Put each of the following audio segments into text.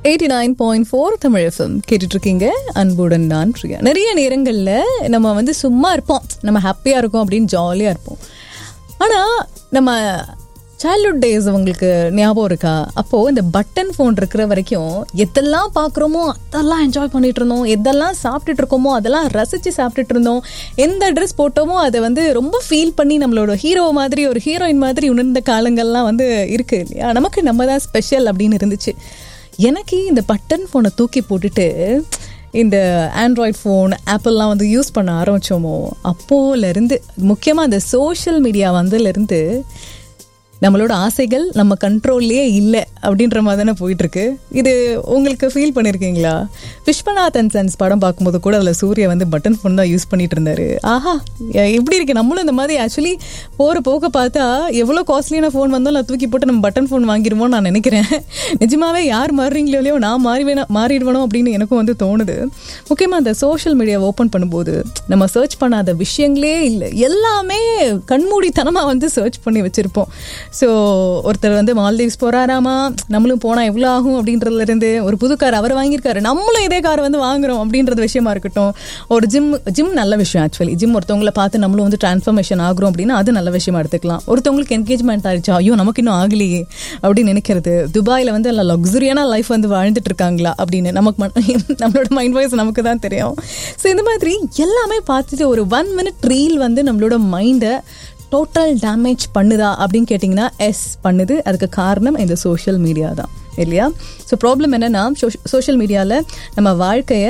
eighty nine point four Tamil FM கேட்டுட்டு இருக்கீங்க அன்புடன் நான் பிரியா நிறைய நேரங்களில் நம்ம வந்து சும்மா இருப்போம் நம்ம ஹாப்பியாக இருக்கோம் அப்படின்னு ஜாலியாக இருப்போம் ஆனால் நம்ம சைல்ட்ஹுட் டேஸ் உங்களுக்கு ஞாபகம் இருக்கா அப்போது இந்த பட்டன் ஃபோன் இருக்கிற வரைக்கும் எதெல்லாம் பார்க்குறோமோ அதெல்லாம் என்ஜாய் பண்ணிட்டு இருந்தோம் எதெல்லாம் சாப்பிட்டுட்டு இருக்கோமோ அதெல்லாம் ரசித்து சாப்பிட்டுட்டு இருந்தோம் எந்த ட்ரெஸ் போட்டோமோ அதை வந்து ரொம்ப ஃபீல் பண்ணி நம்மளோட ஹீரோ மாதிரி ஒரு ஹீரோயின் மாதிரி உணர்ந்த காலங்கள்லாம் வந்து இருக்கு இல்லையா நமக்கு நம்ம தான் ஸ்பெஷல் அப்படின்னு இருந்துச்சு எனக்கு இந்த பட்டன் ஃபோனை தூக்கி போட்டுட்டு இந்த ஆண்ட்ராய்ட் ஃபோன் ஆப்பிள்லாம் வந்து யூஸ் பண்ண ஆரம்பித்தோமோ அப்போலேருந்து முக்கியமாக அந்த சோஷியல் மீடியா வந்ததுலேருந்து நம்மளோட ஆசைகள் நம்ம கண்ட்ரோல்லையே இல்லை அப்படின்ற மாதிரி தானே போயிட்டுருக்கு இது உங்களுக்கு ஃபீல் பண்ணியிருக்கீங்களா விஸ்வநாத் அண்ட் சன்ஸ் படம் பார்க்கும்போது கூட அதில் சூர்யா வந்து பட்டன் ஃபோன் தான் யூஸ் பண்ணிட்டு இருந்தாரு ஆஹா எப்படி இருக்கு நம்மளும் இந்த மாதிரி ஆக்சுவலி போகிற போக்க பார்த்தா எவ்வளோ காஸ்ட்லியான ஃபோன் வந்தாலும் நான் தூக்கி போட்டு நம்ம பட்டன் ஃபோன் வாங்கிடுவோம்னு நான் நினைக்கிறேன் நிஜமாவே யார் மாறுறீங்களோ இல்லையோ நான் மாறி வேணா மாறிடுவேனோ அப்படின்னு எனக்கும் வந்து தோணுது முக்கியமாக அந்த சோஷியல் மீடியா ஓப்பன் பண்ணும்போது நம்ம சர்ச் பண்ணாத விஷயங்களே இல்லை எல்லாமே கண்மூடித்தனமாக வந்து சர்ச் பண்ணி வச்சுருப்போம் ஸோ ஒருத்தர் வந்து மால்தீவ்ஸ் போகிறாராமா நம்மளும் போனால் எவ்வளோ ஆகும் அப்படின்றதுல இருந்து ஒரு புது கார் அவர் வாங்கியிருக்காரு நம்மளும் இதே கார் வந்து வாங்குறோம் அப்படின்றது விஷயமா இருக்கட்டும் ஒரு ஜிம் ஜிம் நல்ல விஷயம் ஆக்சுவலி ஜிம் ஒருத்தவங்களை பார்த்து நம்மளும் வந்து டிரான்ஸ்ஃபர்மேஷன் ஆகுறோம் அப்படின்னா அது நல்ல விஷயமா எடுத்துக்கலாம் ஒருத்தவங்களுக்கு என்கேஜ்மெண்ட் ஆயிடுச்சு ஐயோ நமக்கு இன்னும் ஆகலையே அப்படின்னு நினைக்கிறது துபாயில் வந்து எல்லாம் லக்ஸுரியான லைஃப் வந்து வாழ்ந்துட்டு இருக்காங்களா அப்படின்னு நமக்கு ம- நம்மளோட மைண்ட் வாய்ஸ் நமக்கு தான் தெரியும் ஸோ இந்த மாதிரி எல்லாமே பார்த்துட்டு ஒரு ஒன் மினிட் ரீல் வந்து நம்மளோட மைண்டை டோட்டல் டேமேஜ் பண்ணுதா அப்படின்னு கேட்டிங்கன்னா எஸ் பண்ணுது அதுக்கு காரணம் இந்த சோஷியல் மீடியா தான் இல்லையா ஸோ ப்ராப்ளம் என்னென்னா சோஷியல் மீடியாவில் நம்ம வாழ்க்கையை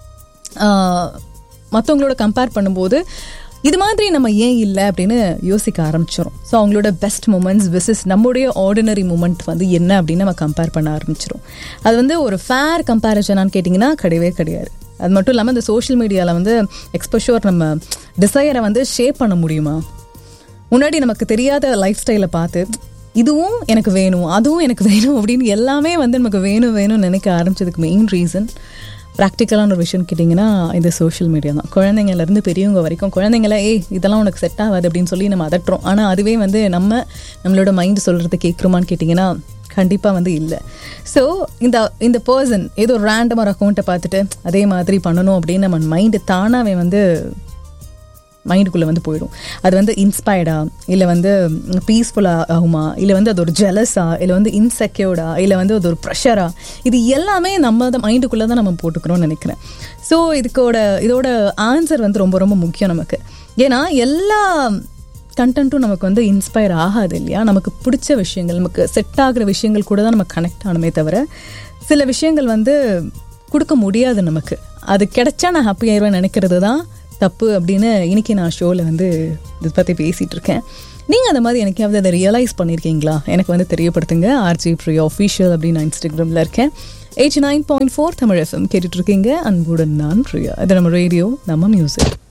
மற்றவங்களோட கம்பேர் பண்ணும்போது இது மாதிரி நம்ம ஏன் இல்லை அப்படின்னு யோசிக்க ஆரம்பிச்சிடும் ஸோ அவங்களோட பெஸ்ட் மூமெண்ட்ஸ் விசஸ் நம்முடைய ஆர்டினரி மூமெண்ட் வந்து என்ன அப்படின்னு நம்ம கம்பேர் பண்ண ஆரம்பிச்சிடும் அது வந்து ஒரு ஃபேர் கம்பேரிசனான்னு கேட்டிங்கன்னா கிடையவே கிடையாது அது மட்டும் இல்லாமல் இந்த சோஷியல் மீடியாவில் வந்து எக்ஸ்போஷர் நம்ம டிசையரை வந்து ஷேப் பண்ண முடியுமா முன்னாடி நமக்கு தெரியாத லைஃப் ஸ்டைலை பார்த்து இதுவும் எனக்கு வேணும் அதுவும் எனக்கு வேணும் அப்படின்னு எல்லாமே வந்து நமக்கு வேணும் வேணும்னு நினைக்க ஆரம்பிச்சதுக்கு மெயின் ரீசன் ப்ராக்டிக்கலான ஒரு விஷயம் கேட்டிங்கன்னா இந்த சோஷியல் மீடியா தான் குழந்தைங்கள்லேருந்து பெரியவங்க வரைக்கும் குழந்தைங்கள ஏய் இதெல்லாம் உனக்கு செட் ஆகாது அப்படின்னு சொல்லி நம்ம அதட்டுறோம் ஆனால் அதுவே வந்து நம்ம நம்மளோட மைண்டு சொல்கிறத கேட்குறோமான்னு கேட்டிங்கன்னா கண்டிப்பாக வந்து இல்லை ஸோ இந்த இந்த பர்சன் ஏதோ ரேண்டமாக ஒரு அக்கௌண்ட்டை பார்த்துட்டு அதே மாதிரி பண்ணணும் அப்படின்னு நம்ம மைண்டு தானாகவே வந்து மைண்டுக்குள்ளே வந்து போயிடும் அது வந்து இன்ஸ்பயர்டா இல்லை வந்து பீஸ்ஃபுல்லாக ஆகுமா இல்லை வந்து அது ஒரு ஜெலஸா இல்லை வந்து இன்செக்யூர்டா இல்லை வந்து அது ஒரு ப்ரெஷரா இது எல்லாமே நம்ம தான் மைண்டுக்குள்ளே தான் நம்ம போட்டுக்கிறோம்னு நினைக்கிறேன் ஸோ இதுக்கோட இதோட ஆன்சர் வந்து ரொம்ப ரொம்ப முக்கியம் நமக்கு ஏன்னா எல்லா கண்டென்ட்டும் நமக்கு வந்து இன்ஸ்பயர் ஆகாது இல்லையா நமக்கு பிடிச்ச விஷயங்கள் நமக்கு செட் ஆகிற விஷயங்கள் கூட தான் நம்ம கனெக்ட் ஆனமே தவிர சில விஷயங்கள் வந்து கொடுக்க முடியாது நமக்கு அது கிடைச்சா நான் ஹாப்பி ஆயிடுவேன் நினைக்கிறது தான் தப்பு அப்படின்னு இன்னைக்கு நான் ஷோவில் வந்து இதை பற்றி பேசிகிட்டு இருக்கேன் நீங்கள் அந்த மாதிரி எனக்காவது அதை ரியலைஸ் பண்ணியிருக்கீங்களா எனக்கு வந்து தெரியப்படுத்துங்க ஆர்ஜி ப்ரியா ஒஃபிஷியல் அப்படின்னு நான் இன்ஸ்டாகிராமில் இருக்கேன் eighty nine point four Tamil FM கேட்டுட்டு இருக்கீங்க அன்புடன் நான் பிரியா இது நம்ம ரேடியோ நம்ம மியூசிக்